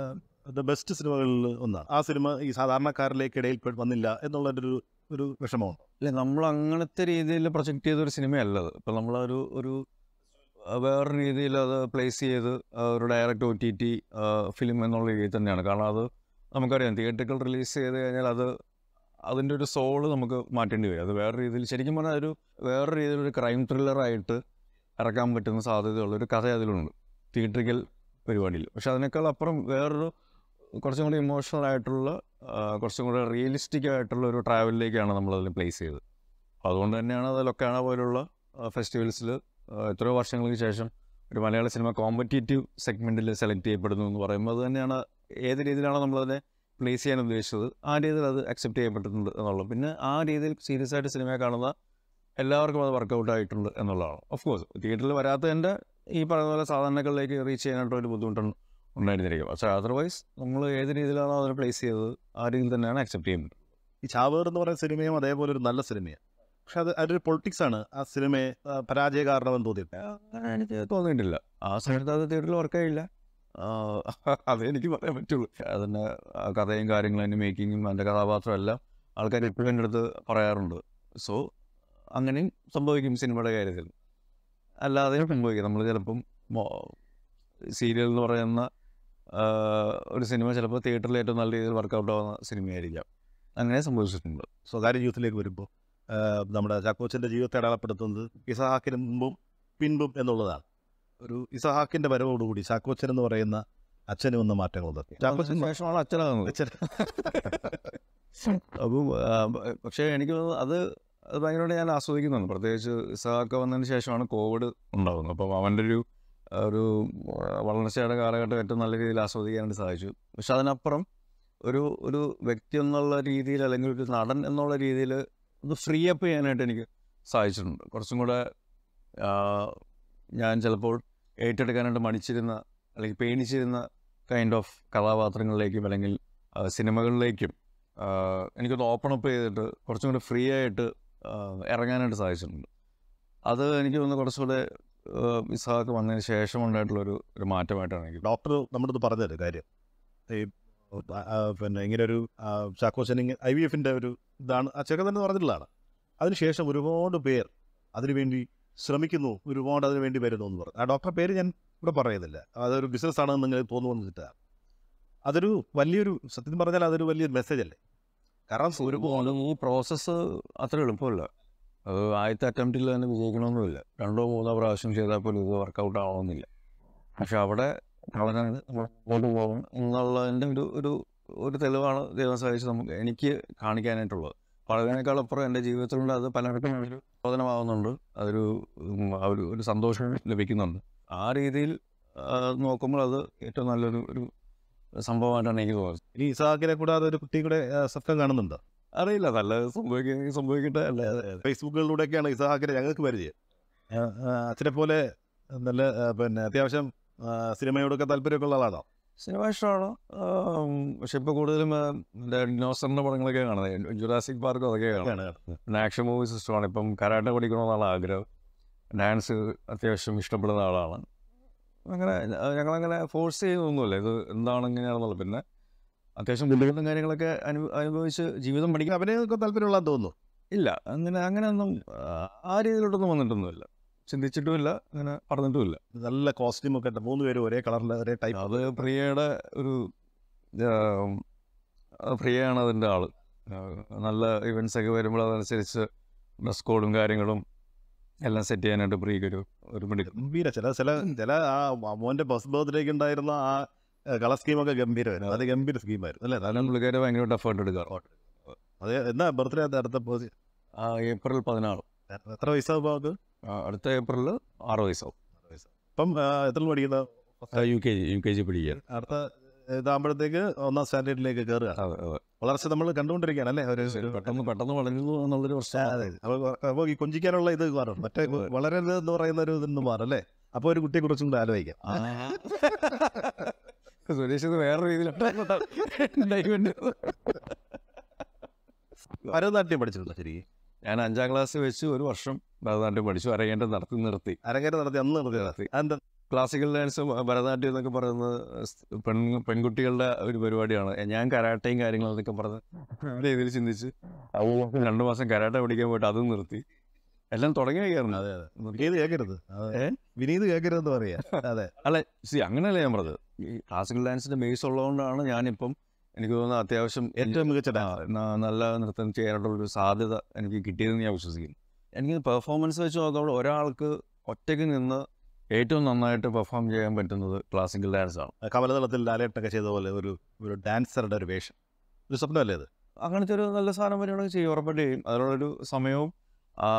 ദ ബെസ്റ്റ് സിനിമകളിൽ ഒന്നാണ് ആ സിനിമ ഈ സാധാരണക്കാരിലേക്ക് ഇടയിൽ പെ- വന്നില്ല എന്നുള്ളൊരു ഒരു ഒരു വിഷമമുണ്ട് അല്ല നമ്മൾ അങ്ങനത്തെ രീതിയിൽ പ്രൊജക്റ്റ് ചെയ്തൊരു സിനിമയല്ല അത് ഇപ്പം നമ്മളൊരു ഒരു ആ, വേറെ രീതിയിൽ അത് പ്ലേസ് ചെയ്ത് ആ, ഒരു direct O T T film എന്നുള്ള രീതിയിൽ തന്നെയാണ് കാരണം അത് നമുക്കറിയാം തിയേറ്ററിക്കൽ റിലീസ് ചെയ്ത് കഴിഞ്ഞാൽ അത് അതിൻ്റെ ഒരു സോള് നമുക്ക് മാറ്റേണ്ടി വരും അത് വേറെ രീതിയിൽ ശരിക്കും പറഞ്ഞാൽ ഒരു വേറെ രീതിയിലൊരു ക്രൈം ത്രില്ലറായിട്ട് ഇറക്കാൻ പറ്റുന്ന സാധ്യതയുള്ള ഒരു കഥ അതിലുണ്ട് തിയേറ്ററിക്കൽ പരിപാടിയിൽ പക്ഷെ അതിനേക്കാൾ അപ്പുറം വേറൊരു കുറച്ചും കൂടി ഇമോഷണൽ ആയിട്ടുള്ള ആ, കുറച്ചും കൂടി റിയലിസ്റ്റിക് ആയിട്ടുള്ള ഒരു ട്രാവലിലേക്കാണ് നമ്മളതിൽ പ്ലേസ് ചെയ്തത് അപ്പോൾ അതുകൊണ്ട് തന്നെയാണ് അത് ലൊക്കാന പോലുള്ള ഫെസ്റ്റിവൽസിൽ എത്രയോ വർഷങ്ങൾക്ക് ശേഷം ഒരു മലയാള സിനിമ കോമ്പറ്റേറ്റീവ് സെഗ്മെൻറ്റിൽ സെലക്ട് ചെയ്യപ്പെടുന്നു എന്ന് പറയുമ്പോൾ അത് തന്നെയാണ് ഏത് രീതിയിലാണോ നമ്മളതിനെ പ്ലേസ് ചെയ്യാൻ ഉദ്ദേശിച്ചത് ആ രീതിയിൽ അത് അക്സെപ്റ്റ് ചെയ്യപ്പെട്ടിട്ടുണ്ട് എന്നുള്ളത് പിന്നെ ആ രീതിയിൽ സീരിയസ് ആയിട്ട് സിനിമയെ കാണുന്ന എല്ലാവർക്കും അത് വർക്കൗട്ട് ആയിട്ടുണ്ട് എന്നുള്ളതാണ് ഓഫ് കോഴ്സ് തിയേറ്ററിൽ വരാത്തതിൻ്റെ ഈ പറയുന്ന പോലെ സാധാരണകളിലേക്ക് റീച്ച് ചെയ്യാനായിട്ട് ഒരു ബുദ്ധിമുട്ടുണ്ട് ഉണ്ടായിരുന്നിരിക്കും പക്ഷേ അതർവൈസ് നമ്മൾ ഏത് രീതിയിലാണോ അതിനെ പ്ലേസ് ചെയ്തത് ആ രീതിയിൽ തന്നെയാണ് അക്സെപ്റ്റ് ചെയ്യുന്നത് ഈ ചാവേർ എന്ന് പറയുന്ന സിനിമയും അതേപോലെ ഒരു നല്ല സിനിമയാണ് പക്ഷെ അത് അതൊരു പൊളിറ്റിക്സ് ആണ് ആ സിനിമയെ ആ, പരാജയ കാരണമെന്ന് തോന്നിയിട്ട് അങ്ങനെ എനിക്ക് തോന്നിയിട്ടില്ല ആ സമയത്ത് അത് തിയേറ്ററിൽ വർക്കായില്ല അതേ എനിക്ക് പറയാൻ പറ്റുള്ളൂ അതിൻ്റെ ആ കഥയും കാര്യങ്ങളും അതിൻ്റെ മേക്കിങ്ങും അതിൻ്റെ കഥാപാത്രം എല്ലാം ആൾക്കാർ ഇപ്പോഴും എൻ്റെ അടുത്ത് പറയാറുണ്ട് സോ അങ്ങനെയും സംഭവിക്കും സിനിമയുടെ കാര്യത്തിൽ അല്ലാതെയും സംഭവിക്കും നമ്മൾ ചിലപ്പം സീരിയൽ എന്ന് പറയുന്ന ആ, ഒരു സിനിമ ചിലപ്പോൾ തിയേറ്ററിൽ ഏറ്റവും നല്ല രീതിയിൽ വർക്കൗട്ട് ആവുന്ന സിനിമയായിരിക്കാം അങ്ങനെ സംഭവിച്ചിട്ടുണ്ട് സ്വകാര്യ ജീവിതത്തിലേക്ക് വരുമ്പോൾ നമ്മുടെ ചാക്കോച്ചൻ്റെ ജീവിതത്തെ അടയാളപ്പെടുത്തുന്നത് ഇസഹാക്കിന് മുമ്പും പിൻപും എന്നുള്ളതാണ് ഒരു ഇസഹാക്കിൻ്റെ വരവോടുകൂടി ചാക്കോച്ചൻ എന്ന് പറയുന്ന അച്ഛന് വന്ന മാറ്റങ്ങളുണ്ട് ചാക്കോച്ചൻ അതിന് ശേഷമാണ് അച്ഛനാകുന്നത് അച്ഛൻ അപ്പം ആ, ബ- പക്ഷേ എനിക്ക് തോന്നുന്നു അത് അത് ഭയങ്കരമായിട്ട് ഞാൻ ആസ്വദിക്കുന്നുണ്ട് പ്രത്യേകിച്ച് ഇസാക്ക വന്നതിന് ശേഷമാണ് കോവിഡ് ഉണ്ടാകുന്നത് അപ്പം അവൻ്റെ ഒരു ഒരു ആ, വളർച്ചയുടെ കാലഘട്ടം ഏറ്റവും നല്ല രീതിയിൽ ആസ്വദിക്കാനായിട്ട് സാധിച്ചു പക്ഷെ അതിനപ്പുറം ഒരു ഒരു വ്യക്തി എന്നുള്ള രീതിയിൽ അല്ലെങ്കിൽ ഒരു നടൻ എന്നുള്ള രീതിയിൽ ഒന്ന് ഫ്രീ അപ്പ് ചെയ്യാനായിട്ട് എനിക്ക് സാധിച്ചിട്ടുണ്ട് കുറച്ചും കൂടെ ആ, ഞാൻ ചിലപ്പോൾ ഏറ്റെടുക്കാനായിട്ട് മടിച്ചിരുന്ന അല്ലെങ്കിൽ പേടിച്ചിരുന്ന കൈൻഡ് ഓഫ് കഥാപാത്രങ്ങളിലേക്കും അല്ലെങ്കിൽ ആ, സിനിമകളിലേക്കും ആ, എനിക്കൊന്ന് ഓപ്പൺ അപ്പ് ചെയ്തിട്ട് കുറച്ചും കൂടെ ഫ്രീ ആയിട്ട് ആ, ഇറങ്ങാനായിട്ട് സാധിച്ചിട്ടുണ്ട് അത് എനിക്ക് തോന്നുന്നു കുറച്ചുകൂടെ ആ, ഇസാഖ് വന്നതിന് ശേഷം ഉണ്ടായിട്ടുള്ളൊരു ഒരു മാറ്റമായിട്ടാണ് എനിക്ക് ഡോക്ടർ നമ്മുടെ അടുത്ത് പറഞ്ഞത് കാര്യം ഈ ആ, ആ, പിന്നെ ഇങ്ങനെ ഒരു ചാക്കോച്ചൻ ഇങ്ങനെ ഐ വി എഫിൻ്റെ ഒരു ഇതാണ് ആ ചെക്കൻ തന്നെ പറഞ്ഞിട്ടുള്ളതാണ് അതിനുശേഷം ഒരുപാട് പേർ അതിനുവേണ്ടി ശ്രമിക്കുന്നു ഒരുപാട് അതിനു വേണ്ടി വരുന്നു എന്ന് പറഞ്ഞു ആ ഡോക്ടറെ പേര് ഞാൻ ഇവിടെ പറയുന്നില്ല അതൊരു ബിസിനസ് ആണെന്ന് നിങ്ങൾ തോന്നുമെന്ന് വെച്ചിട്ടാണ് അതൊരു വലിയൊരു സത്യം പറഞ്ഞാൽ അതൊരു വലിയൊരു മെസ്സേജ് അല്ലേ കാരണം ഒരു ഒരു ഈ പ്രോസസ്സ് അത്ര എളുപ്പമല്ല അത് ആദ്യത്തെ അറ്റംപ്റ്റിൽ തന്നെ വിജയിക്കണമെന്നില്ല രണ്ടോ മൂന്നോ പ്രാവശ്യം ചെയ്താൽ പോലും ഇത് വർക്കൗട്ട് ആവണമെന്നില്ല പക്ഷെ അവിടെ വളരെ മുമ്പോട്ട് പോകണം എന്നുള്ളതിൻ്റെ ഒരു ഒരു ഒരു തെളിവാണ് ദൈവം സഹായിച്ച് നമുക്ക് എനിക്ക് കാണിക്കാനായിട്ടുള്ളത് പറയുന്നതിനേക്കാളപ്പുറം എൻ്റെ ജീവിതത്തിലുണ്ട് അത് പലർക്കും അതൊരു പ്രചോദനമാവുന്നുണ്ട് അതൊരു ഉം, ആ ഒരു ഒരു സന്തോഷം ലഭിക്കുന്നുണ്ട് ആ രീതിയിൽ ആ, നോക്കുമ്പോൾ അത് ഏറ്റവും നല്ലൊരു ഒരു സംഭവമായിട്ടാണ് എനിക്ക് തോന്നുന്നത് ഇനി ഇസാഖിനെ കൂടാതെ ഒരു കുട്ടി കൂടെ ആ, സ്വപ്നം കാണുന്നുണ്ടോ അറിയില്ല നല്ല സംഭവിക്കുക സംഭവിക്കട്ടെ അല്ലേ ഫേസ്ബുക്കുകളിലൂടെയൊക്കെയാണ് ഇസാഖിനെ ഞങ്ങൾക്ക് പരിചയം ആ, ആ, അച്ഛനെ പോലെ നല്ല ആ, പിന്നെ അത്യാവശ്യം ആ, സിനിമയോടൊക്കെ താല്പര്യമൊക്കെ ഉള്ള ആളാണോ സിനിമ ഇഷ്ടമാണ് ആം, പക്ഷെ ഇപ്പോൾ കൂടുതലും ആ, മറ്റേ ഡിനോസറിൻ്റെ പടങ്ങളൊക്കെ കാണുന്നത് ജുറാസിക് പാർക്കും അതൊക്കെ കാണും ആണ്, ആണ്. പിന്നെ ആക്ഷൻ മൂവീസ് ഇഷ്ടമാണ് ഇപ്പം കരാട്ടെ പഠിക്കണമെന്നാണ് ആഗ്രഹം ഡാൻസ് അത്യാവശ്യം ഇഷ്ടപ്പെടുന്ന ആളാണ് അങ്ങനെ ആ, ഞങ്ങളങ്ങനെ ഫോഴ്സ് ചെയ്യുന്നൊന്നുമില്ല ഇത് എന്താണ് ഇങ്ങനെയാണെന്നുള്ളത് പിന്നെ അത്യാവശ്യം ബുദ്ധിമുട്ടും കാര്യങ്ങളൊക്കെ അനു അനുഭവിച്ച് ജീവിതം പഠിക്കാൻ അഭിനയമൊക്കെ താല്പര്യമുള്ളതെന്ന് തോന്നുന്നു ഇല്ല അങ്ങനെ അങ്ങനെയൊന്നും ആ, ആ രീതിയിലോട്ടൊന്നും വന്നിട്ടൊന്നുമില്ല ചിന്തിച്ചിട്ടുമില്ല അങ്ങനെ പറഞ്ഞിട്ടുമില്ല നല്ല കോസ്റ്റ്യൂം ഒക്കെ ഇട്ട് മൂന്ന് പേരും ഒരേ കളറിൽ ഒരേ ടൈപ്പ് അത് പ്രിയയുടെ ഒരു ആം, അത് പ്രിയയാണ് അതിൻ്റെ ആള് ആ, നല്ല ഇവൻസ് ഒക്കെ വരുമ്പോൾ അതനുസരിച്ച് ഡ്രസ് കോഡും കാര്യങ്ങളും എല്ലാം സെറ്റ് ചെയ്യാനായിട്ട് പ്രിയക്ക് ഒരു ഒരു മിടുക്ക് ഗംഭീര ചില ചില ചില ആ മോന്റെ ബസ് ബർത്ത്ഡേക്ക് ഉണ്ടായിരുന്ന ആ കളർ സ്കീമൊക്കെ ഗംഭീരമായിരുന്നു അത് ഗംഭീര സ്കീമായിരുന്നു അല്ലേ അതെല്ലാം പുള്ളിക്കാരെ ഭയങ്കരമായിട്ട് എഫേർട്ട് എടുക്കാറ് അത് എന്നാ ബർത്ത്ഡേ അടുത്ത പോസ്- ആ ഏപ്രിൽ പതിനാറ് എത്ര വയസ്സാകുമ്പോൾ അത് ആ, അടുത്ത ഏപ്രിലിൽ ആറ് വയസ്സാവും ഇപ്പം ആ, എത്ര പഠിക്കുന്ന U K G U K G പഠിക്കാൻ അടുത്ത ഇതാകുമ്പോഴത്തേക്ക് ഒന്നാം സ്റ്റാൻഡേർഡിലേക്ക് കയറുക അതെ അതെ വളർച്ച നമ്മൾ കണ്ടുകൊണ്ടിരിക്കുകയാണ് അല്ലേ ഒരു ഒരു- പെട്ടെന്ന് പെട്ടെന്ന് വളരുന്നു എന്നുള്ളൊരു ആ, പ്രശ്നം അതെ അപ്പോൾ അപ്പോൾ ഈ കൊഞ്ചിക്കാനുള്ള ഇത് മാറും മറ്റേ വളരരുത് എന്ന് പറയുന്ന ഒരു ഇതൊന്നും മാറും അല്ലേ അപ്പോൾ ഒരു കുട്ടിയെ കുറിച്ചും കൂടെ ആലോചിക്കാം സുരേഷ് ഇത് വേറെ രീതിയിലാണ് ഭരതനാട്യം പഠിച്ചിട്ടുണ്ടോ ശരി ഞാൻ അഞ്ചാം ക്ലാസ് വെച്ച് ഒരു വർഷം ഭരതനാട്യം പഠിച്ചു അരങ്ങേറ്റം നടത്തി നിർത്തി അരങ്ങേറ്റം നടത്തി അന്ന് നിർത്തിയത് അതെന്താ ക്ലാസിക്കൽ ഡാൻസ് ഭരതനാട്യം എന്നൊക്കെ പറയുന്നത് സ് പെൺ പെൺകുട്ടികളുടെ ഒരു പരിപാടിയാണ് ഞാൻ കരാട്ടയും കാര്യങ്ങളും എന്നൊക്കെ പറഞ്ഞ് ആ രീതിയിൽ ചിന്തിച്ച് അതുപോലെ രണ്ട് മാസം കരാട്ട പഠിക്കാൻ പോയിട്ട് അതും നിർത്തി എല്ലാം തുടങ്ങി വയ്ക്കാറുണ്ട് അതെ അതെ വിനീത് കേൾക്കരുത് അത് ഏ? വിനീത് കേൾക്കരുതെന്ന് പറയാ അതെ അല്ല സി അങ്ങനെയല്ല ഞാൻ പറഞ്ഞത് ഈ ക്ലാസിക്കൽ ഡാൻസിന്റെ ബേസ് ഉള്ളതുകൊണ്ടാണ് ഞാനിപ്പം എനിക്ക് തോന്നുന്നത് അത്യാവശ്യം ഏറ്റവും മികച്ച ആ, ഡാൻസ് ന- നല്ല നൃത്തം ചെയ്യാനായിട്ടുള്ളൊരു സാധ്യത എനിക്ക് കിട്ടിയതെന്ന് ഞാൻ വിശ്വസിക്കുന്നു എനിക്ക് പെർഫോമൻസ് വെച്ച് നോക്കുമ്പോൾ ഒരാൾക്ക് ഒറ്റയ്ക്ക് നിന്ന് ഏറ്റവും നന്നായിട്ട് പെർഫോം ചെയ്യാൻ പറ്റുന്നത് ക്ലാസിക്കൽ ഡാൻസ് ആണ് കമലതളത്തിൽ ലാലേട്ടൊക്കെ ചെയ്ത പോലെ ഒരു ഒരു ഡാൻസറുടെ ഒരു വേഷം ഒരു സ്വപ്നമല്ലേ അത് അങ്ങനത്തെ ഒരു നല്ല സാധനം വരികയാണെങ്കിൽ ചെയ്യും ഉറപ്പായിട്ട് ചെയ്യും അതിനുള്ളൊരു സമയവും ആ,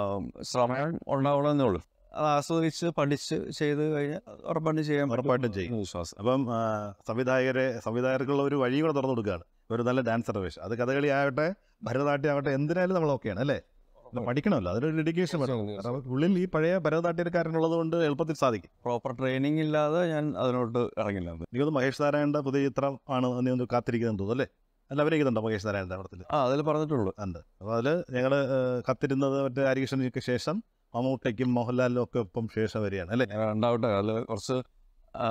സമയം ഉണ്ടാവണമെന്നേ ഉള്ളൂ അത് ആസ്വദിച്ച് പഠിച്ച് ചെയ്ത് കഴിഞ്ഞാൽ ഉറപ്പായിട്ടും ചെയ്യാൻ പറ്റും ഉറപ്പായിട്ടും ചെയ്യും. എന്ന് വിശ്വാസം അപ്പം ആ, സംവിധായകരെ സംവിധായകർക്കുള്ള ഒരു വഴി കൂടെ തുറന്നു കൊടുക്കുകയാണ് ഒരു നല്ല ഡാൻസറുടെ വേഷം അത് കഥകളി ആകട്ടെ ഭരതനാട്യം ആകട്ടെ എന്തിനായാലും നമ്മൾ ഓക്കെയാണ് അല്ലേ അത് പഠിക്കണമല്ലോ അതൊരു ഡെഡിക്കേഷൻ വേണം കാരണം ഉള്ളിൽ ഈ പഴയ ഭരതനാട്യക്കാരനുള്ളത് കൊണ്ട് എളുപ്പത്തിൽ സാധിക്കും പ്രോപ്പർ ട്രെയിനിങ് ഇല്ലാതെ ഞാൻ അതിനോട്ട് ഇറങ്ങില്ല എനിക്ക് തോന്നുന്നു മഹേഷ് നാരായണന്റെ പുതിയ ചിത്രം ആണ് നീ ഒന്ന് കാത്തിരിക്കുന്നത് തോന്നുന്നു അല്ലേ അല്ല അഭിനയിക്കുന്നുണ്ടോ മഹേഷ് നാരായണന്റെ പടത്തിൽ ആ അതിൽ പറഞ്ഞിട്ടുള്ളൂ ഉണ്ട് അപ്പോൾ അതിൽ ഞങ്ങൾ കത്തിരുന്നത് മറ്റേ ഹരികൃഷ്ണനിക്ക് ശേഷം മമ്മൂട്ടയ്ക്കും മോഹൻലാലിനും ഒക്കെ ഒപ്പം ശേഷം വരികയാണ് അല്ലേ ഞാൻ രണ്ടാവട്ടെ അതിൽ കുറച്ച് ആ,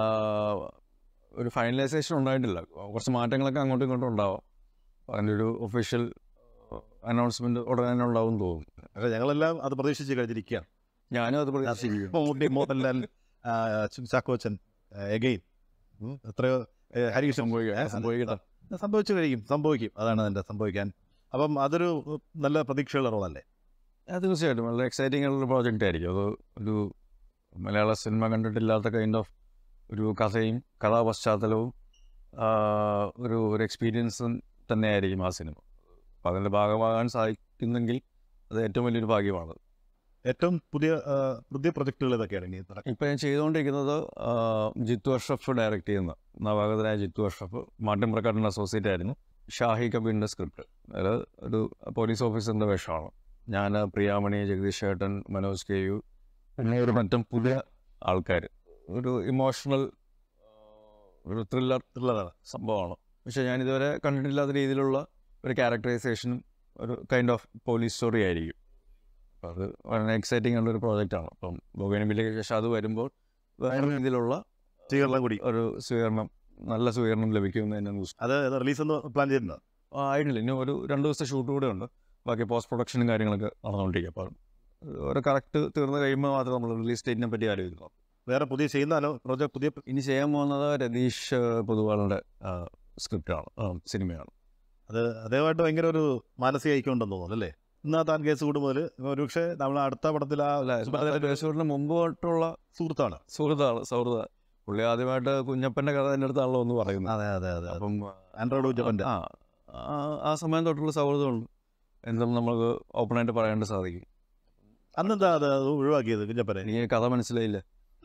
ഒരു ഫൈനലൈസേഷൻ ഉണ്ടായിട്ടില്ല കുറച്ച് മാറ്റങ്ങളൊക്കെ അങ്ങോട്ടും ഇങ്ങോട്ടും ഉണ്ടാവാം അതിൻ്റെ ഒരു ഒഫീഷ്യൽ അനൗൺസ്മെന്റ് ഉടനെ തന്നെ ഉണ്ടാവും എന്ന് തോന്നുന്നു പക്ഷേ ഞങ്ങളെല്ലാം അത് പ്രതീക്ഷിച്ച് കഴിഞ്ഞിരിക്കുകയാണ് ഞാനും അത് പ്രതീക്ഷിക്കുന്നു മമ്മൂട്ടി മോഹൻലാൽ ആ, ചു- ചാക്കോച്ചൻ എഗെയിൻ എത്രയോ ഏ, ഹരികൃഷ്ണൻ സംഭവിക്കട്ടെ ഏ, സംഭവിക്കട്ടെ സംഭവിച്ചു കഴിയും സംഭവിക്കും അതാണ് അതിൻ്റെ സംഭവിക്കാൻ അപ്പം അതൊരു നല്ല പ്രതീക്ഷയുള്ള റോളല്ലേ അത് തീർച്ചയായിട്ടും വളരെ എക്സൈറ്റിംഗ് ആയിട്ടുള്ള പ്രോജക്റ്റ് ആയിരിക്കും അത് ഒരു മലയാള സിനിമ കണ്ടിട്ടില്ലാത്ത കൈൻഡ് ഓഫ് ഒരു കഥയും കഥാപശ്ചാത്തലവും ആ, ഒരു ഒരു എക്സ്പീരിയൻസും തന്നെയായിരിക്കും ആ സിനിമ അപ്പം അതിൻ്റെ ഭാഗമാകാൻ സാധിക്കുന്നെങ്കിൽ അത് ഏറ്റവും വലിയൊരു ഭാഗ്യമാണ് ഏറ്റവും പുതിയ ആ, പുതിയ പ്രൊജക്ടുകൾ ഇതൊക്കെയാണ് ഇനി നടക്കുന്നത്. ഇപ്പം ഞാൻ ചെയ്തുകൊണ്ടിരിക്കുന്നത് ആ, ജിത്തു അഷ്റഫ് ഡയറക്റ്റ് ചെയ്യുന്ന നവാഗതനായ ജിത്തു അഷ്റഫ് മാർട്ടിൻ പ്രക്കാട്ടിൻ്റെ അസോസിയേറ്റ് ആയിരുന്നു ഷാഹി കബീറിൻ്റെ സ്ക്രിപ്റ്റ് അതായത് ഒരു പോലീസ് ഓഫീസറിൻ്റെ വേഷമാണ് ഞാൻ പ്രിയാമണി ജഗദീഷ് ചേട്ടൻ മനോജ് കെ യു പിന്നെ ഒരു മറ്റും പുതിയ ആൾക്കാർ ഒരു ഇമോഷണൽ ഒരു ത്രില്ലർ ത്രില്ലറാണ് സംഭവമാണ് പക്ഷേ ഞാൻ ഇതുവരെ കണ്ടിട്ടില്ലാത്ത രീതിയിലുള്ള ഒരു ക്യാരക്ടറൈസേഷനും ഒരു കൈൻഡ് ഓഫ് പോലീസ് സ്റ്റോറി ആയിരിക്കും അപ്പോൾ അത് വളരെ എക്സൈറ്റിംഗ് ഉള്ള ഒരു പ്രോജക്റ്റാണ് അപ്പം ബൊഗേനബിലേക്ക് ശേഷം അത് വരുമ്പോൾ വേറെ രീതിയിലുള്ള സ്വീകരണം കൂടി ഒരു സ്വീകരണം നല്ല സ്വീകരണം ലഭിക്കുമെന്ന് തന്നെ ന്യൂസ് അത് റിലീസ് ഒന്ന് പ്ലാൻ ചെയ്യുന്നത് ആയിട്ടില്ല ഇനി ഒരു രണ്ട് ദിവസത്തെ ഷൂട്ട് കൂടെ ഉണ്ട് ബാക്കി പോസ്റ്റ് പ്രൊഡക്ഷനും കാര്യങ്ങളൊക്കെ നടന്നുകൊണ്ടിരിക്കും അപ്പോൾ ഒരു കറക്റ്റ് തീർന്ന് കഴിയുമ്പോൾ മാത്രം നമ്മൾ റിലീസ് ഡേറ്റിനെ പറ്റി ആലോചിക്കുന്നു വേറെ പുതിയ ചെയ്യുന്ന പ്രോജക്ട് പുതിയ ഇനി ചെയ്യാൻ പോകുന്നത് രതീഷ് പൊതുവാളുടെ സ്ക്രിപ്റ്റാണ് സിനിമയാണ് അത് അതേമായിട്ട് ഭയങ്കര ഒരു മാനസിക ഐക്യം ഉണ്ടെന്ന് തോന്നുന്നു അല്ലേ ഇന്നാ താൻ കേസ് കൂട് മുതൽ ഒരുപക്ഷെ നമ്മൾ അടുത്ത പടത്തിൽ ആ അല്ല സുബ്രഹ്മണ്യന്റെ പേഴ്സൂട്ടിന് മുമ്പ് തൊട്ടുള്ള സുഹൃത്താണ് സുഹൃത്താണ് സൗഹൃദ പുള്ളി ആദ്യമായിട്ട് കുഞ്ഞപ്പൻ്റെ കഥ എൻ്റെ അടുത്താണല്ലോ ഒന്ന് പറയുന്നത് അതെ അതെ അതെ അപ്പം ആൻഡ്രോയിഡ് ഉജ്ജപ്പൻ്റെ ആ ആ- ആ സമയം തൊട്ടുള്ള സൗഹൃദമുണ്ട് എന്തും നമുക്ക് ഓപ്പണായിട്ട് പറയാണ്ട് സാധിക്കും അന്നെന്താ അത് അത് ഒഴിവാക്കിയത് കുഞ്ഞപ്പനെ എനിക്ക് കഥ മനസ്സിലായില്ല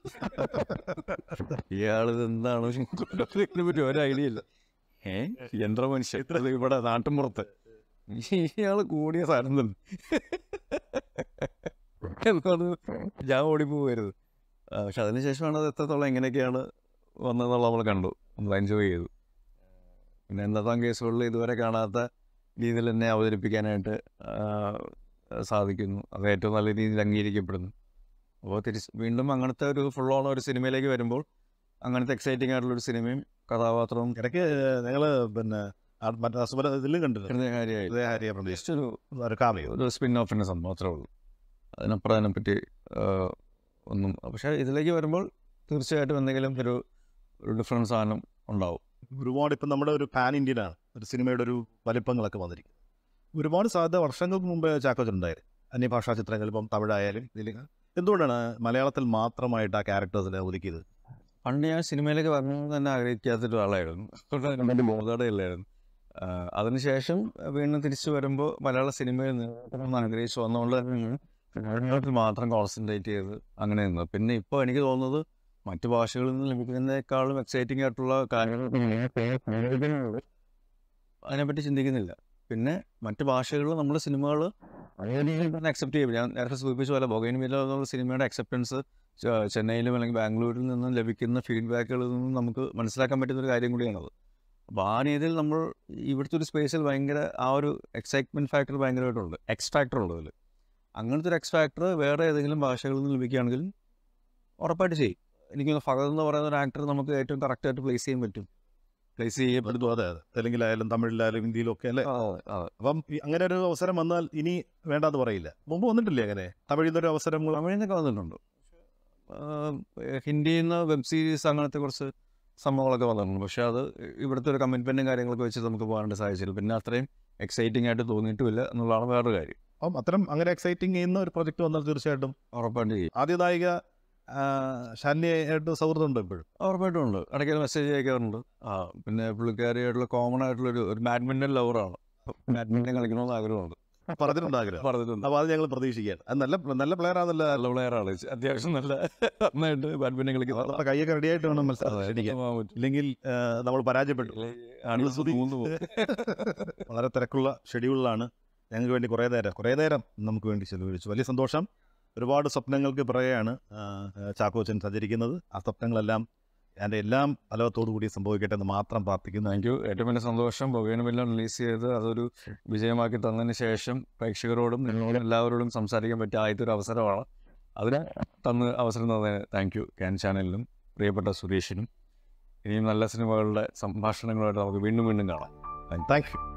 ഇയാളിത് എന്താണ് ഇതിനെ പറ്റി ഒരു ഐഡിയ ഇല്ല ഏ യന്ത്ര മനുഷ്യൻ ഇത് ഇവിടെ നാട്ടിൻപുറത്ത് ഇയാള് കൂടിയ സാധനം തന്നെ എന്നത് ഞാൻ ഓടിപ്പോവരുത് പക്ഷെ അതിനുശേഷമാണ് അത് എത്രത്തോളം എങ്ങനെയൊക്കെയാണ് വന്നതെന്നുള്ള നമ്മൾ കണ്ടു നമ്മൾ എൻജോയ് ചെയ്തു പിന്നെ എന്നതാം കേസുകളിൽ ഇതുവരെ കാണാത്ത രീതിയിൽ തന്നെ അവതരിപ്പിക്കാനായിട്ട് ആ, സാധിക്കുന്നു അത് ഏറ്റവും നല്ല രീതിയിൽ അംഗീകരിക്കപ്പെടുന്നു അപ്പോൾ തിരിച്ച് വീണ്ടും അങ്ങനത്തെ ഒരു ഫുൾ ഓൺ ഒരു സിനിമയിലേക്ക് വരുമ്പോൾ അങ്ങനത്തെ എക്സൈറ്റിംഗ് ആയിട്ടുള്ള ഒരു സിനിമയും കഥാപാത്രവും ഇടയ്ക്ക് ഞങ്ങൾ പിന്നെ ആ മറ്റേ അസുബര ഇതിലും കണ്ടിട്ടുണ്ട് കാര്യമായി ഹൃദയഹാരിയ പ്രദേശ് ജസ്റ്റ് ഒരു ഒരു കാമിയോ ഒരു സ്പിൻ ഓഫിൻ്റെ സംഭവം മാത്രമേ ഉള്ളൂ അതിനപ്പുറം അതിനെപ്പറ്റി ആ, ഒന്നും പക്ഷേ ഇതിലേക്ക് വരുമ്പോൾ തീർച്ചയായിട്ടും എന്തെങ്കിലും ഒരു ഒരു ഡിഫറൻസ് സാധനം ഉണ്ടാവും ഒരുപാട് ഇപ്പം നമ്മുടെ ഒരു പാൻ ഇന്ത്യനാണ് ഒരു സിനിമയുടെ ഒരു വലിപ്പങ്ങളൊക്കെ വന്നിരിക്കുന്നത് ഒരുപാട് സാധ്യത വർഷങ്ങൾക്ക് മുമ്പേ ചാക്കോച്ചുണ്ടായിരുന്നു അന്യഭാഷാ ചിത്രങ്ങൾ ഇപ്പം തമിഴായാലും ഇതിൽ എന്തുകൊണ്ടാണ് മലയാളത്തിൽ മാത്രമായിട്ട് ആ ക്യാരക്ടേഴ്സിനെ ഒതുക്കിയത് പണ്ട് ഞാൻ സിനിമയിലേക്ക് വരണമെന്ന് തന്നെ ആഗ്രഹിക്കാത്തൊരു ആളായിരുന്നു അതുകൊണ്ട് അതിനെപ്പറ്റി ബോധമില്ലായിരുന്നു അതിനുശേഷം വീണ്ടും തിരിച്ചു വരുമ്പോൾ മലയാള സിനിമയിൽ നിൽക്കണമെന്ന് ആഗ്രഹിച്ചു വന്നതുകൊണ്ട് തന്നെ മലയാളത്തിൽ മാത്രം കോൺസെൻട്രേറ്റ് ചെയ്ത് അങ്ങനെ നിന്നു പിന്നെ ഇപ്പോൾ എനിക്ക് തോന്നുന്നത് മറ്റു ഭാഷകളിൽ നിന്ന് ലഭിക്കുന്നതിനേക്കാളും എക്സൈറ്റിംഗ് ആയിട്ടുള്ള കാര്യങ്ങൾ അതിനെപ്പറ്റി ചിന്തിക്കുന്നില്ല പിന്നെ മറ്റു ഭാഷകളിൽ നമ്മുടെ സിനിമകൾ അതേ രീതിയിൽ തന്നെ അക്സെപ്റ്റ് ചെയ്യും ഞാൻ നേരത്തെ സൂചിപ്പിച്ച പോലെ ബൊഗൈൻ വില്ല എന്നുള്ള സിനിമയുടെ അക്സെപ്റ്റൻസ് ച- ചെന്നൈയിലും അല്ലെങ്കിൽ ബാംഗ്ലൂരിൽ നിന്നും ലഭിക്കുന്ന ഫീഡ്ബാക്കുകളിൽ നിന്നും നമുക്ക് മനസ്സിലാക്കാൻ പറ്റുന്ന ഒരു കാര്യം കൂടിയാണത് അപ്പോൾ ആ രീതിയിൽ നമ്മൾ ഇവിടുത്തെ ഒരു സ്പേസിൽ ഭയങ്കര ആ ഒരു എക്സൈറ്റ്മെൻറ്റ് ഫാക്ടർ ഭയങ്കരമായിട്ടുണ്ട് എക്സ് ഫാക്ടർ ഉണ്ട് അതിൽ അങ്ങനത്തെ ഒരു എക്സ് ഫാക്ടർ വേറെ ഏതെങ്കിലും ഭാഷകളിൽ നിന്ന് ലഭിക്കുകയാണെങ്കിൽ ഉറപ്പായിട്ട് ചെയ്യും എനിക്ക് ഫഹദ് എന്ന് പറയുന്ന ഒരു ആക്ടർ നമുക്ക് ഏറ്റവും കറക്റ്റായിട്ട് പ്ലേസ് ചെയ്യാൻ പറ്റും പ്ലേസ് ചെയ്യപ്പെടും അതെ അതെ തെലുങ്കിലായാലും തമിഴിലായാലും ഹിന്ദിയിലും ഒക്കെ അല്ലേ അതെ അതെ അപ്പം ഈ അങ്ങനെ ഒരു അവസരം വന്നാൽ ഇനി വേണ്ടാന്ന് പറയില്ല മുമ്പ് വന്നിട്ടില്ലേ അങ്ങനെ തമിഴിൽ നിന്നൊരു അവസരം തമിഴിൽ നിന്നൊക്കെ വന്നിട്ടുണ്ട് ആഹ് ഹിന്ദിയിൽ നിന്ന് വെബ് സീരീസ് അങ്ങനത്തെ കുറച്ച് സംഭവങ്ങളൊക്കെ വന്നിട്ടുണ്ട് പക്ഷേ അത് ഇവിടുത്തെ ഒരു കമ്മിറ്റ്മെൻറ്റും കാര്യങ്ങളൊക്കെ വെച്ച് നമുക്ക് പോകാണ്ട് സാധിച്ചില്ല പിന്നെ അത്രയും എക്സൈറ്റിംഗ് ആയിട്ട് തോന്നിയിട്ടുമില്ല എന്നുള്ളതാണ് വേറൊരു കാര്യം അപ്പം അത്തരം അങ്ങനെ എക്സൈറ്റിംഗ് ചെയ്യുന്ന ഒരു പ്രൊജക്ട് വന്നാൽ തീർച്ചയായിട്ടും ഉറപ്പായിട്ട് ചെയ്യും ആദ്യ നായിക ശാലിനിയായിട്ട് സൗഹൃദം ഉണ്ട് ഇപ്പോഴും ഉറപ്പായിട്ടും ഉണ്ട് ഇടയ്ക്ക് മെസ്സേജ് അയക്കാറുണ്ട് ആ പിന്നെ പുള്ളിക്കാരിയായിട്ടുള്ള കോമൺ ആയിട്ടുള്ള ഒരു ഒരു ബാഡ്മിൻ്റൺ ലവറാണ് ബാഡ്മിൻ്റൺ കളിക്കണമെന്ന് ആഗ്രഹമുണ്ട് പറഞ്ഞിട്ടുണ്ട് ആഗ്രഹം പറഞ്ഞിട്ടുണ്ട് അപ്പോൾ അത് ഞങ്ങൾ പ്രതീക്ഷിക്കുകയാണ് അത് നല്ല നല്ല പ്ലെയർ ആണല്ല നല്ല പ്ലെയറാണ് അത്യാവശ്യം നല്ല നന്നായിട്ട് ബാഡ്മിൻ്റൺ കളിക്കുന്നത് നമ്മുടെ കൈയൊക്കെ റെഡി ആയിട്ട് വേണം മത്സരം ക്ഷണിക്കാൻ. പോകാൻ പറ്റും. ഇല്ലെങ്കിൽ ആ, നമ്മൾ പരാജയപ്പെട്ടു ആളുകൾ സ്തുതി. മൂന്ന് പോകും വളരെ തിരക്കുള്ള ഷെഡ്യൂളിലാണ് ഞങ്ങൾക്ക് വേണ്ടി കുറേ നേരം കുറേ നേരം നമുക്ക് വേണ്ടി ചെലവഴിച്ചു വലിയ സന്തോഷം ഒരുപാട് സ്വപ്നങ്ങൾക്ക് പിറകെയാണ് ആ, ചാക്കോച്ചൻ സഞ്ചരിക്കുന്നത് ആ സ്വപ്നങ്ങളെല്ലാം എൻ്റെ എല്ലാം ഫലവത്തോടു കൂടി സംഭവിക്കട്ടെ എന്ന് മാത്രം പ്രാർത്ഥിക്കുന്നു താങ്ക് യു ഏറ്റവും വലിയ സന്തോഷം ബൊഗേനുമെല്ലാം റിലീസ് ചെയ്ത് അതൊരു വിജയമാക്കി തന്നതിന് ശേഷം പ്രേക്ഷകരോടും നിങ്ങളോടും എല്ലാവരോടും സംസാരിക്കാൻ പറ്റിയ ആദ്യത്തെ ഒരു അവസരമാണ് അതിന് തന്ന് അവസരം തന്നതിന് താങ്ക് യു ക്യാൻ ചാനലിനും പ്രിയപ്പെട്ട സുരേഷിനും ഇനിയും നല്ല സിനിമകളുടെ സംഭാഷണങ്ങളുമായിട്ട് നമുക്ക് വീണ്ടും വീണ്ടും കാണാം താങ്ക് യു